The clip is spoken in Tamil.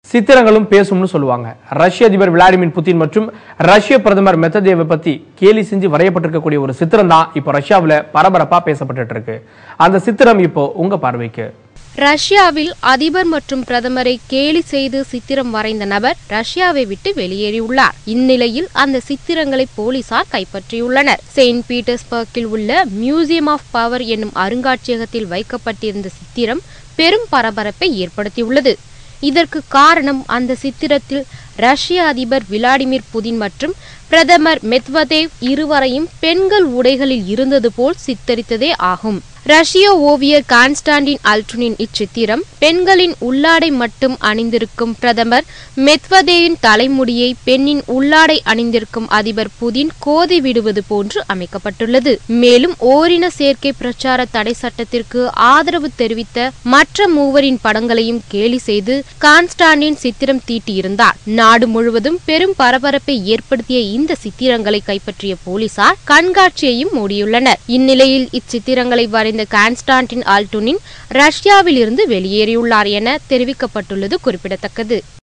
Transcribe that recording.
சித்திரங்களும் பேசும்னு சொல்லுவாங்க ரஷ்ய அதிபர் விளாடிமிர் புதின் மற்றும் ரஷ்ய பிரதமர் மெத்ததேவை பத்தி கேலி செஞ்சு வரையப்பட்டிருக்கக்கூடிய ஒரு சித்திரம் தான் இப்போ ரஷ்யாவில் பரபரப்பா பேசப்பட்டுட்டு இருக்கு அந்த சித்திரம் இப்போ உங்க பார்வைக்கு ரஷ்யாவில் அதிபர் மற்றும் பிரதமரை கேலி செய்து சித்திரம் வரைந்த நபர் ரஷ்யாவை விட்டு வெளியேறியுள்ளார் இந்நிலையில் அந்த சித்திரங்களை போலீசார் கைப்பற்றியுள்ளனர் செயின்ட் பீட்டர்ஸ்பர்க்கில் உள்ள மியூசியம் ஆஃப் பவர் என்னும் அருங்காட்சியகத்தில் வைக்கப்பட்டிருந்த சித்திரம் பெரும் பரபரப்பை ஏற்படுத்தியுள்ளது இதற்கு காரணம் அந்த சித்திரத்தில் ரஷ்ய அதிபர் விளாடிமிர் புதின் மற்றும் பிரதமர் மெத்வதேவ் இருவரையும் பெண்கள் உடைகளில் இருந்தது போல் சித்தரித்ததே ஆகும் ரஷ்ய ஓவியர் கான்ஸ்டாண்டின் அல்ட்ருனின் இச்சித்திரம் பெண்களின் உள்ளாடை மட்டும் அணிந்திருக்கும் பிரதமர் மெத்வதேவின் தலைமுடியை பெண்ணின் உள்ளாடை அணிந்திருக்கும் அதிபர் புதின் கோதி விடுவது போன்று அமைக்கப்பட்டுள்ளது மேலும் ஓரின சேர்க்கை பிரச்சார தடை சட்டத்திற்கு ஆதரவு தெரிவித்த மற்ற மூவரின் படங்களையும் கேலி செய்து கான்ஸ்டாண்டின் சித்திரம் தீட்டியிருந்தார் நாடு முழுவதும் பெரும் பரபரப்பை ஏற்படுத்திய இந்த சித்திரங்களை கைப்பற்றிய போலீசார் கண்காட்சியையும் மூடியுள்ளனர் இந்நிலையில் இச்சித்திரங்களை வரைந்த கான்ஸ்டாண்டின் ஆல்டுனின் ரஷ்யாவில் இருந்து வெளியேறியுள்ளார் என தெரிவிக்கப்பட்டுள்ளது குறிப்பிடத்தக்கது